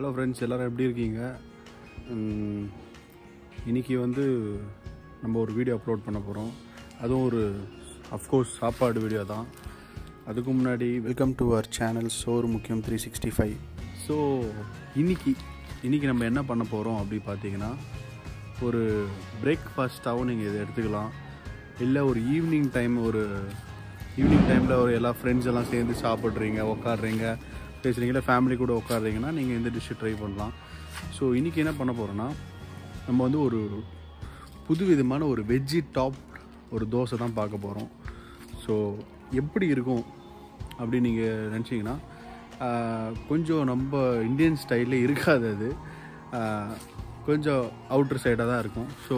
hello friends எல்லோரும் எப்படி இருக்கீங்க உம், இன்னைக்கு வந்து நம்ம ஒரு வீடியோ அப்லோட் பண்ண போகிறோம் அதுவும் ஒரு அஃப்கோர்ஸ் சாப்பாடு வீடியோ தான் அதுக்கு முன்னாடி வெல்கம் டு அவர் சேனல் சோறு முக்கியம் த்ரீ சிக்ஸ்டி ஃபைவ் ஸோ இன்னைக்கு இன்னைக்கு நம்ம என்ன பண்ண போகிறோம் அப்படி பார்த்தீங்கன்னா ஒரு பிரேக்ஃபாஸ்ட்டாகவும் நீங்கள் இதை எடுத்துக்கலாம் இல்லை ஒரு ஈவினிங் டைம் ஒரு ஈவினிங் டைமில் ஒரு எல்லா ஃப்ரெண்ட்ஸ் எல்லாம் சேர்ந்து சாப்பிட்றீங்க உட்காடுறீங்க பேசுகிறீங்க இல்லை ஃபேமிலி கூட உட்காடுறீங்கன்னா நீங்கள் இந்த டிஷ்ஷை ட்ரை பண்ணலாம் ஸோ இன்றைக்கி என்ன பண்ண போகிறோன்னா நம்ம வந்து ஒரு புது விதமான ஒரு வெஜ்ஜி டாப் ஒரு தோசை தான் பார்க்க போகிறோம் ஸோ எப்படி இருக்கும் அப்படின்னு நீங்கள் நினச்சிங்கன்னா ஆஹ், கொஞ்சம் நம்ம இந்தியன் ஸ்டைலில் இருக்காது அது ஆஹ், கொஞ்சம் அவுட்டர் சைடாக தான் இருக்கும் ஸோ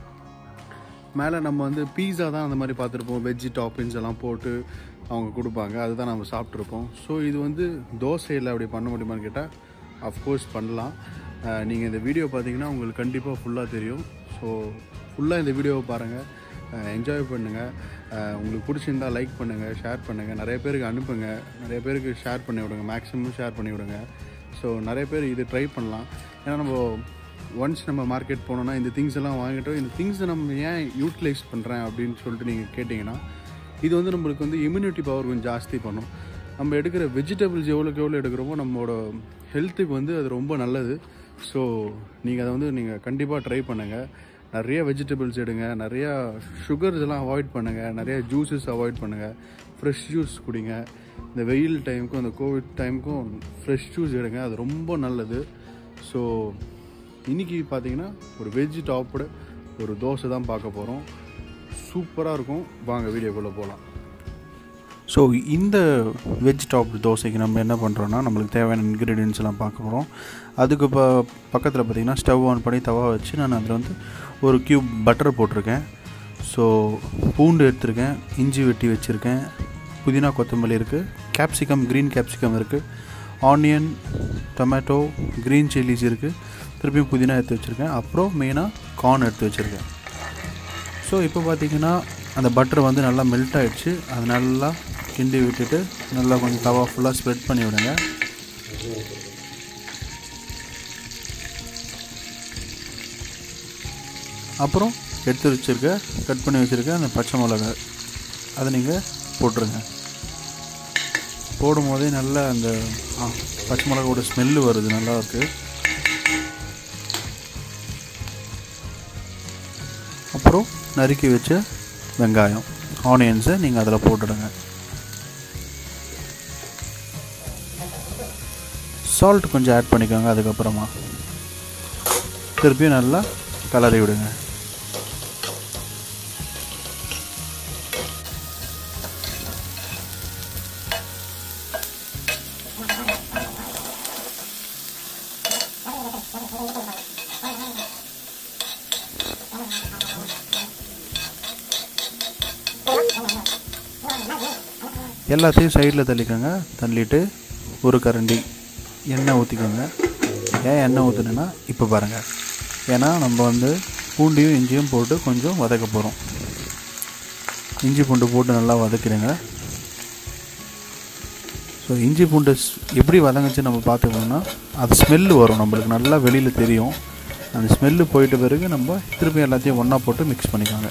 மேலே நம்ம வந்து பீஸா தான் அந்த மாதிரி பார்த்துருப்போம் வெஜ்ஜி டாப்பிங்ஸ் எல்லாம் போட்டு அவங்க கொடுப்பாங்க அதுதான் நம்ம சாப்பிட்ருப்போம் ஸோ இது வந்து தோசையில் அப்படி பண்ண முடியுமான்னு கேட்டால் அஃப்கோர்ஸ் பண்ணலாம் நீங்கள் இந்த வீடியோ பார்த்தீங்கன்னா உங்களுக்கு கண்டிப்பாக ஃபுல்லாக தெரியும் ஸோ ஃபுல்லாக இந்த வீடியோவை பாருங்கள் என்ஜாய் பண்ணுங்கள் உங்களுக்கு பிடிச்சிருந்தா லைக் பண்ணுங்கள் ஷேர் பண்ணுங்கள் நிறைய பேருக்கு அனுப்புங்க நிறைய பேருக்கு ஷேர் பண்ணி விடுங்க மேக்ஸிமம் ஷேர் பண்ணி விடுங்க ஸோ நிறைய பேர் இது ட்ரை பண்ணலாம் ஏன்னா நம்ம ஒன்ஸ் நம்ம மார்க்கெட் போனோம்னா இந்த திங்ஸ் எல்லாம் வாங்கிட்டோம் இந்த திங்ஸை நம்ம ஏன் யூட்டிலைஸ் பண்ணுறேன் அப்படின்னு சொல்லிட்டு நீங்கள் கேட்டிங்கன்னா இது வந்து நம்மளுக்கு வந்து இம்யூனிட்டி பவர் கொஞ்சம் ஜாஸ்தி பண்ணும் நம்ம எடுக்கிற வெஜிடபிள்ஸ் எவ்வளோக்கு எவ்வளோ எடுக்கிறோமோ நம்மளோட ஹெல்த்துக்கு வந்து அது ரொம்ப நல்லது ஸோ நீங்கள் அதை வந்து நீங்கள் கண்டிப்பாக ட்ரை பண்ணுங்கள் நிறைய வெஜிடபிள்ஸ் எடுங்க நிறையா சுகர்ஸ் எல்லாம் அவாய்ட் பண்ணுங்கள் நிறைய ஜூஸஸ் அவாய்ட் பண்ணுங்கள் ஃப்ரெஷ் ஜூஸ் குடிங்க இந்த வெயில் டைமுக்கும் இந்த கோவிட் டைமுக்கும் ஃப்ரெஷ் ஜூஸ் எடுங்க அது ரொம்ப நல்லது ஸோ இன்னைக்கு பார்த்தீங்கன்னா ஒரு வெஜ் டாப்டு ஒரு தோசை தான் பார்க்க போகிறோம் சூப்பராக இருக்கும் வாங்க வீடியோக்குள்ளே போகலாம் ஸோ இந்த வெஜ் டாப் தோசைக்கு நம்ம என்ன பண்ணுறோன்னா நம்மளுக்கு தேவையான இன்க்ரீடியன்ஸ் எல்லாம் பார்க்க போகிறோம் அதுக்கு இப்போ பக்கத்தில் பார்த்திங்கன்னா ஸ்டவ் ஆன் பண்ணி தவா வச்சு நான் அதில் வந்து ஒரு க்யூப் பட்டர் போட்டிருக்கேன் ஸோ பூண்டு எடுத்திருக்கேன் இஞ்சி வெட்டி வச்சுருக்கேன் புதினா கொத்தமல்லி இருக்குது கேப்சிகம் க்ரீன் கேப்சிகம் இருக்குது ஆனியன் டொமேட்டோ க்ரீன் சில்லிஸ் இருக்குது திருப்பியும் புதினா எடுத்து வச்சுருக்கேன் அப்புறம் மெயினாக கார்ன் எடுத்து வச்சுருக்கேன் ஸோ இப்போ பார்த்தீங்கன்னா அந்த பட்டர் வந்து நல்லா மெல்ட் ஆயிடுச்சு அது நல்லா கிண்டி விட்டுட்டு நல்லா கொஞ்சம் தவா ஃபுல்லாக ஸ்ப்ரெட் பண்ணி விடுங்க அப்புறம் எடுத்து வச்சுருக்க கட் பண்ணி வச்சுருக்க அந்த பச்சை மிளகாய் அதை நீங்கள் போட்டுருங்க போடும் போதே நல்லா அந்த ஆ, பச்சை மிளகாவோட ஸ்மெல்லு வருது நல்லா இருக்குது அப்புறம் நறுக்கி வச்ச வெங்காயம் ஆனியன்ஸை நீங்கள் அதில் போட்டுடுங்க சால்ட் கொஞ்சம் ஆட் பண்ணிக்கோங்க அதுக்கப்புறமா திருப்பியும் நல்லா கலரி விடுங்க எல்லாத்தையும் சைடில் தள்ளிக்கோங்க தள்ளிட்டு ஒரு கரண்டி எண்ணெய் ஊற்றிக்கோங்க ஏன் எண்ணெய் ஊற்றுனேன்னா இப்போ பாருங்கள் ஏன்னா நம்ம வந்து பூண்டியும் இஞ்சியும் போட்டு கொஞ்சம் வதக்க போகிறோம் இஞ்சி பூண்டு போட்டு நல்லா வதக்கிடுங்க ஸோ இஞ்சி பூண்டு ஸ்- எப்படி வதங்குச்சு நம்ம பார்த்துக்கணும்னா அது ஸ்மெல்லு வரும் நம்மளுக்கு நல்லா வெளியில் தெரியும் அந்த ஸ்மெல்லு போயிட்ட பிறகு நம்ம திருப்பி எல்லாத்தையும் ஒன்றா போட்டு மிக்ஸ் பண்ணிக்கோங்க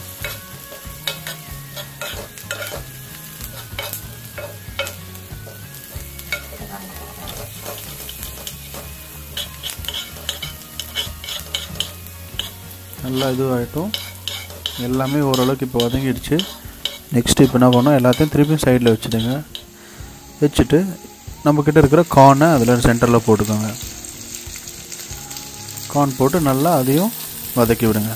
நல்லா இதுவாகட்டும் எல்லாமே ஓரளவுக்கு இப்போ வதங்கிடுச்சு நெக்ஸ்ட் இப்போ என்ன பண்ணோம் எல்லாத்தையும் திருப்பியும் சைடில் வச்சுடுங்க வச்சுட்டு நம்மக்கிட்ட இருக்கிற கார்னை அதில் சென்டரில் போட்டுக்கோங்க கார்ன் போட்டு நல்லா அதையும் வதக்கி விடுங்க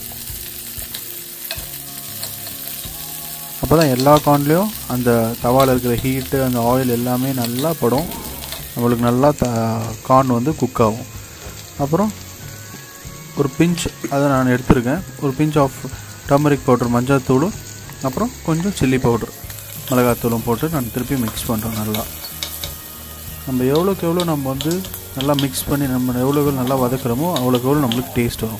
அப்போ தான் எல்லா கார்ன்லேயும் அந்த தவாவில் இருக்கிற ஹீட்டு அந்த ஆயில் எல்லாமே நல்லா படும் நம்மளுக்கு நல்லா த கார்ன் வந்து குக் ஆகும் அப்புறம் ஒரு பிஞ்ச் அதை நான் எடுத்திருக்கேன் ஒரு பிஞ்ச் ஆஃப் டர்மரிக் பவுடர் மஞ்சள் தூளும் அப்புறம் கொஞ்சம் சில்லி பவுடர் மிளகாத்தூளும் போட்டு நான் திருப்பி மிக்ஸ் பண்ணுறேன் நல்லா நம்ம எவ்வளோக்கு எவ்வளோ நம்ம வந்து நல்லா மிக்ஸ் பண்ணி நம்ம எவ்வளோ எவ்வளோ நல்லா வதக்குறோமோ அவ்வளோக்கு எவ்வளோ நம்மளுக்கு டேஸ்ட் வரும்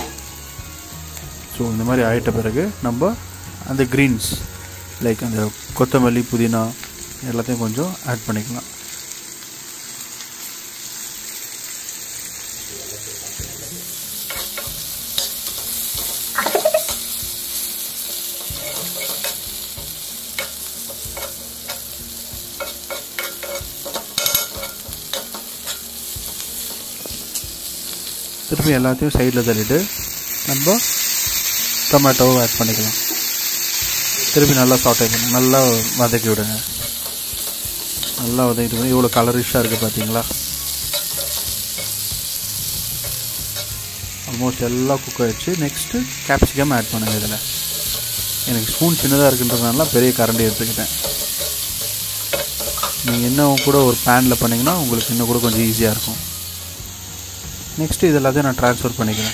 ஸோ இந்த மாதிரி ஆயிட்ட பிறகு நம்ம அந்த க்ரீன்ஸ் லைக் அந்த கொத்தமல்லி புதினா எல்லாத்தையும் கொஞ்சம் ஆட் பண்ணிக்கலாம் திருப்பி எல்லாத்தையும் சைடில் தள்ளிட்டு நம்ம டொமேட்டோவை ஆட் பண்ணிக்கலாம் திருப்பி நல்லா சாட்டை பண்ணி நல்லா வதக்கி விடுங்க நல்லா வதக்கிட்டு பண்ணி இவ்வளோ கலரிஷாக இருக்குது பார்த்தீங்களா ஆல்மோஸ்ட் எல்லாம் குக் ஆகிடுச்சு நெக்ஸ்ட்டு கேப்சிகம் ஆட் பண்ணுங்கள் இதில் எனக்கு ஸ்பூன் சின்னதாக இருக்குன்றதுனால பெரிய கரண்டி எடுத்துக்கிட்டேன் நீங்கள் இன்னும் கூட ஒரு பேனில் பண்ணிங்கன்னா உங்களுக்கு இன்னும் கூட கொஞ்சம் ஈஸியாக இருக்கும் நெக்ஸ்ட்டு இது எல்லாத்தையும் நான் ட்ரான்ஸ்ஃபர் பண்ணிக்கிறேன்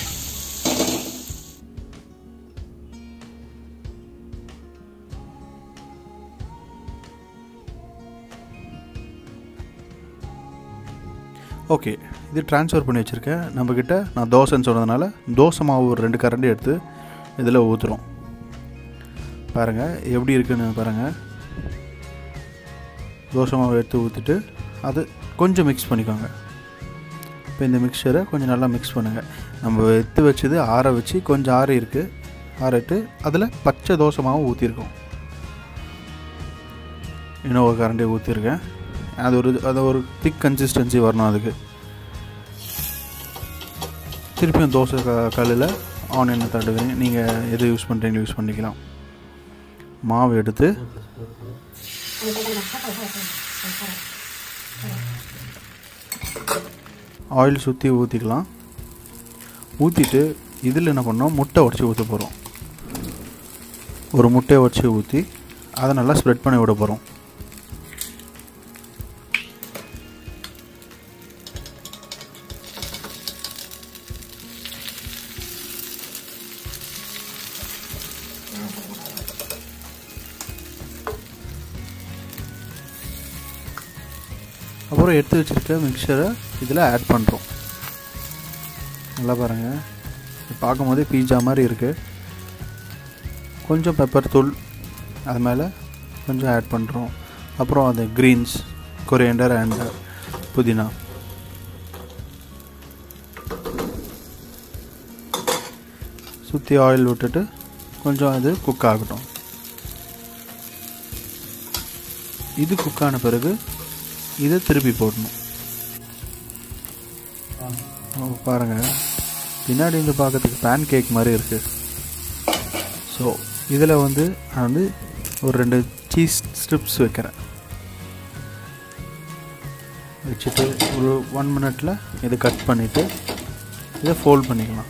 ஓகே இது ட்ரான்ஸ்ஃபர் பண்ணி வச்சுருக்கேன் நம்மக்கிட்ட நான் தோசைன்னு சொன்னதுனால தோசை மாவு ஒரு ரெண்டு கரண்டி எடுத்து இதில் ஊற்றுறோம் பாருங்கள் எப்படி இருக்குன்னு பாருங்கள் தோசை மாவு எடுத்து ஊற்றிட்டு அது கொஞ்சம் மிக்ஸ் பண்ணிக்கோங்க இப்போ இந்த மிக்சரை கொஞ்சம் நல்லா மிக்ஸ் பண்ணுங்கள் நம்ம எடுத்து வச்சது ஆற வச்சு கொஞ்சம் ஆறி இருக்குது ஆறிட்டு அதில் பச்சை தோசை மாவு ஊற்றிருக்கோம் இன்னும் ஒரு கரண்டி ஊற்றிருக்கேன் அது ஒரு அது ஒரு திக் கன்சிஸ்டன்சி வரணும் அதுக்கு திருப்பியும் தோசை க கல்லில் ஆனியனை தட்டுவீங்க நீங்கள் எது யூஸ் பண்ணுறீங்களோ யூஸ் பண்ணிக்கலாம் மாவு எடுத்து ஆயில் சுற்றி ஊற்றிக்கலாம் ஊற்றிட்டு இதில் என்ன பண்ணோம் முட்டை உடச்சி ஊற்ற போகிறோம் ஒரு முட்டையை உடச்சி ஊற்றி அதை நல்லா ஸ்ப்ரெட் பண்ணி விட போகிறோம் அப்புறம் எடுத்து வச்சுருக்க மிக்சரை இதில் ஆட் பண்ணுறோம் நல்லா பாருங்கள் பார்க்கும் போதே பீட்சா மாதிரி இருக்குது கொஞ்சம் பெப்பர் தூள் அது மேலே கொஞ்சம் ஆட் பண்ணுறோம் அப்புறம் அந்த க்ரீன்ஸ் கொரியண்டர் அண்ட் புதினா சுற்றி ஆயில் விட்டுட்டு கொஞ்சம் அது குக் ஆகட்டும் இது குக் ஆன பிறகு இதை திருப்பி போடணும் பாருங்கள் பின்னாடி வந்து பார்க்கறதுக்கு பேன் கேக் மாதிரி இருக்குது ஸோ இதில் வந்து நான் வந்து ஒரு ரெண்டு சீஸ் ஸ்ட்ரிப்ஸ் வைக்கிறேன் வச்சுட்டு ஒரு ஒன் மினிட்ல இதை கட் பண்ணிவிட்டு இதை ஃபோல்ட் பண்ணிக்கலாம்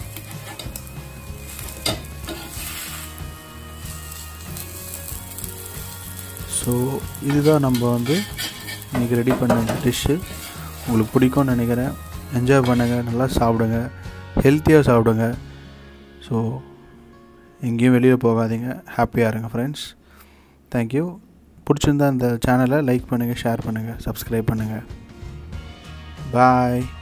ஸோ இதுதான் நம்ம வந்து இன்றைக்கி ரெடி பண்ண டிஷ்ஷு உங்களுக்கு பிடிக்கும்னு நினைக்கிறேன் என்ஜாய் பண்ணுங்கள் நல்லா சாப்பிடுங்க ஹெல்த்தியாக சாப்பிடுங்க ஸோ எங்கேயும் வெளியே போகாதீங்க ஹாப்பியாக இருங்க ஃப்ரெண்ட்ஸ் தேங்க்யூ பிடிச்சிருந்தா இந்த சேனலை லைக் பண்ணுங்கள் ஷேர் பண்ணுங்கள் சப்ஸ்கிரைப் பண்ணுங்கள் பாய்